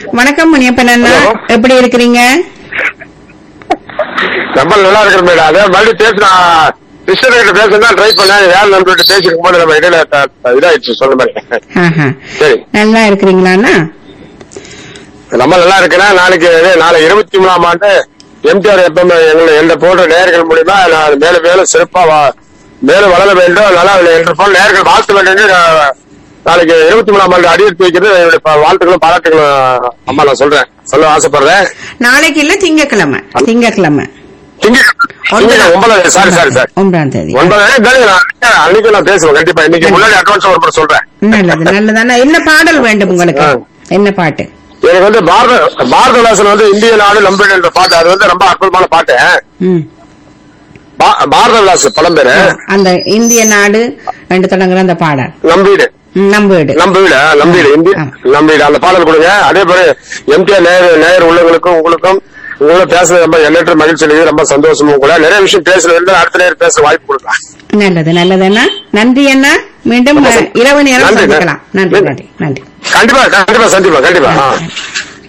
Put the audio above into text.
வணக்கம் முனியப்பன் அண்ணா Hello. எப்படி இருக்கிறீங்க ரொம்ப நல்லா இருக்கிற மேடம் அதே மறுபடியும் பேசினா சிஸ்டர் கிட்ட பேசணும் ட்ரை பண்ணேன் வேலை நம்பிட்டு பேசிருக்கும் போது நம்ம இடையில த- த- இதாயிடுச்சு சொல்ல மாதிரி ஆஹா. சரி நல்லா இருக்கிறீங்களா அண்ணா ரொம்ப நல்லா இருக்கிறேன் நாளைக்கு இதே நாளை இருபத்தி மூணாம் ஆண்டு எம்ஜிஆர் எப்பவுமே எங்களை எந்த போன்ற நேர்கள் மூலியமா நான் மேலும் மேலும் சிறப்பா வா- மேலும் வளர வேண்டும் நல்லா என்ற போல நேர்கள் வாழ்த்து வேண்டும் என்று நான் நாளைக்கு இருபத்தி மூணாம் ஆண்டு அடியெடுத்து வைக்கிறது என்னுடைய ப- வாழ்த்துக்களும் பாராட்டுகளும் அம்மா நான் சொல்றேன் சொல்ல ஆசைப்படுறேன் நாளைக்கு இல்ல திங்கக்கிழமை திங்கக்கிழமை திங்க ஒன்பதாம் சாரி சாரி சார் ஒன்பதாம் தேதி ஒன்பதாம் தேதி நான் அன்னைக்கு நான் பேசுவேன் கண்டிப்பா இன்னைக்கு முன்னாடி அட்வான்ஸ் ஒரு முறை சொல்றேன் நல்லது நல்லது அண்ணா என்ன பாடல் வேண்டும் உங்களுக்கு ஆ. என்ன பாட்டு எனக்கு வந்து பாரத பாரதவாசன் வந்து இந்திய நாடு நம்பிடு என்ற பாட்டு அது வந்து ரொம்ப அற்புதமான பாட்டு ம். பா- பாரத விலாஸ் படம் பேரு அந்த இந்திய நாடு ரெண்டு தொடங்குற அந்த பாடல் நம்பீடு ம், நம்ம வீடு நம்பீடு நம்பீடு இந்திய ஆ. நம்பீடு அந்த பாடல் கொடுங்க அதே மாதிரி எம்டிஆர் நேயர் நேயர் உள்ளவங்களுக்கும் உங்களுக்கும் உங்களோட பேசுறது ரொம்ப எண்ணற்ற மகிழ்ச்சி அளிக்குது ரொம்ப சந்தோஷமும் கூட நிறைய விஷயம் பேசுறது அடுத்த நேரம் பேச வாய்ப்பு கொடுக்கலாம் நல்லது நல்லது அண்ணா நன்றி அண்ணா மீண்டும் ரொம்ப அஹ், சந்தோஷம். இரவு நேரம் நன்றி, சந்திக்கலாம் நன்றி நன்றி. நன்றி நன்றி கண்டிப்பா கண்டிப்பா சந்திப்பா கண்டிப்பா ஆ.